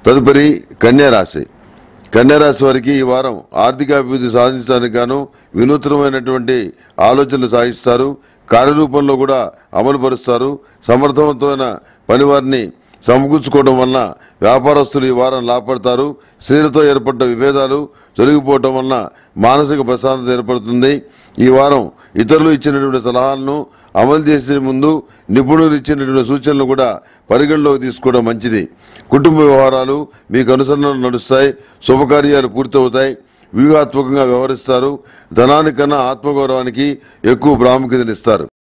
తదుపరి కన్యా రాశి కన్యా రాశి వారికి ఈ వారం ఆర్థికాభివృద్ధి సాధించడానికి గాను వినూత్నమైనటువంటి ఆలోచనలు సాగిస్తారు కార్యరూపంలో కూడా అమలు పరుస్తారు సమర్థవంతమైన పనివారిని సమకూర్చుకోవడం వలన వ్యాపారస్తులు ఈ వారం లాభపడతారు స్త్రీలతో ఏర్పడ్డ విభేదాలు తొలగిపోవటం వలన మానసిక ప్రశాంతత ఏర్పడుతుంది ఈ వారం ఇతరులు ఇచ్చినటువంటి సలహాలను అమలు చేసే ముందు నిపుణులు ఇచ్చినటువంటి సూచనలు కూడా పరిగణలోకి తీసుకోవడం మంచిది కుటుంబ వ్యవహారాలు మీకు అనుసరణలు నడుస్తాయి శుభకార్యాలు పూర్తవుతాయి వ్యూహాత్మకంగా వ్యవహరిస్తారు ధనానికన్నా ఆత్మగౌరవానికి ఎక్కువ ప్రాముఖ్యతనిస్తారు